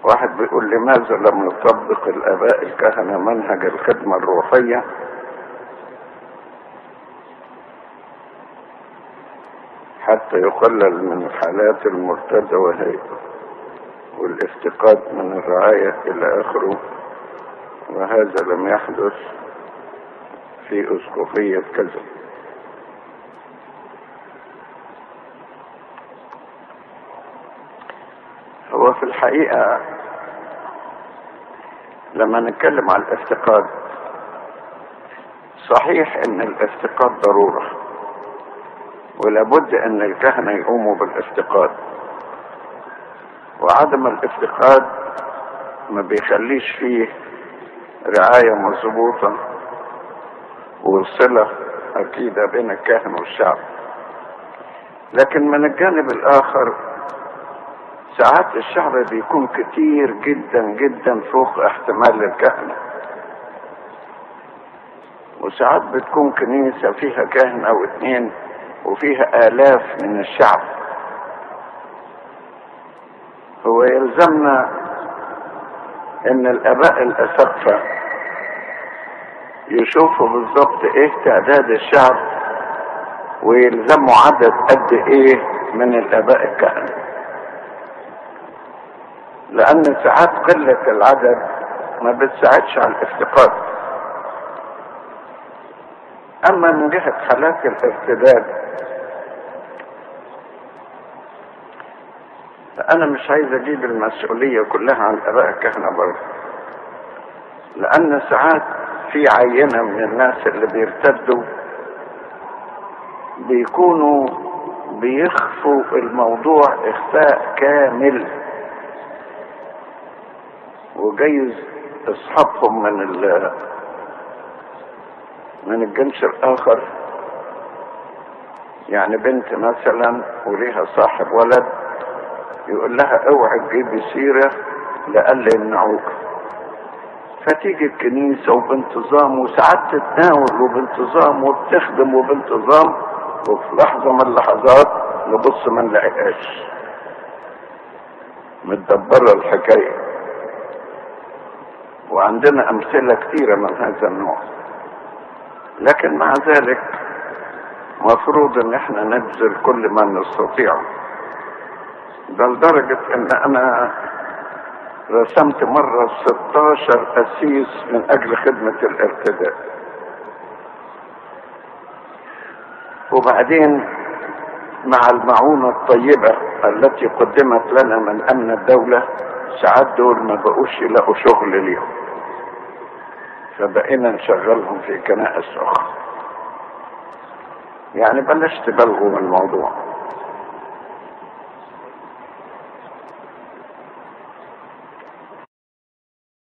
واحد بيقول لماذا لم يطبق الآباء الكهنة منهج الخدمة الروحية حتى يقلل من الحالات المرتدة وهي والافتقاد من الرعاية إلى آخره وهذا لم يحدث في أسقفية كذا هو في الحقيقة لما نتكلم عن الافتقاد صحيح ان الافتقاد ضرورة ولابد ان الكهنة يقوموا بالافتقاد وعدم الافتقاد ما بيخليش فيه رعاية مظبوطة وصلة أكيدة بين الكاهن والشعب لكن من الجانب الآخر ساعات الشعب بيكون كتير جدا جدا فوق احتمال الكهنة وساعات بتكون كنيسة فيها كاهن أو اتنين وفيها آلاف من الشعب هو يلزمنا ان الاباء الاسقفة يشوفوا بالظبط ايه تعداد الشعب ويلزموا عدد قد ايه من الاباء الكهنة لان ساعات قلة العدد ما بتساعدش على الافتقاد اما من جهة حالات الارتداد فأنا مش عايز أجيب المسؤولية كلها عن آباء الكهنة برضه لأن ساعات في عينة من الناس اللي بيرتدوا بيكونوا بيخفوا الموضوع إخفاء كامل وجايز أصحابهم من ال من الجنس الآخر يعني بنت مثلا وليها صاحب ولد يقول لها اوعي تجيبي سيرة لألا يمنعوك فتيجي الكنيسة وبانتظام وساعات تتناول وبانتظام وبتخدم وبانتظام وفي لحظة من اللحظات نبص ما نلاقيهاش متدبرة الحكاية وعندنا أمثلة كثيرة من هذا النوع لكن مع ذلك مفروض ان احنا نبذل كل ما نستطيعه ده لدرجة ان انا رسمت مرة 16 اسيس من اجل خدمة الارتداء وبعدين مع المعونة الطيبة التي قدمت لنا من امن الدولة ساعات دول ما بقوش يلاقوا شغل ليهم فبقينا نشغلهم في كنائس اخرى يعني بلاش تبالغوا من الموضوع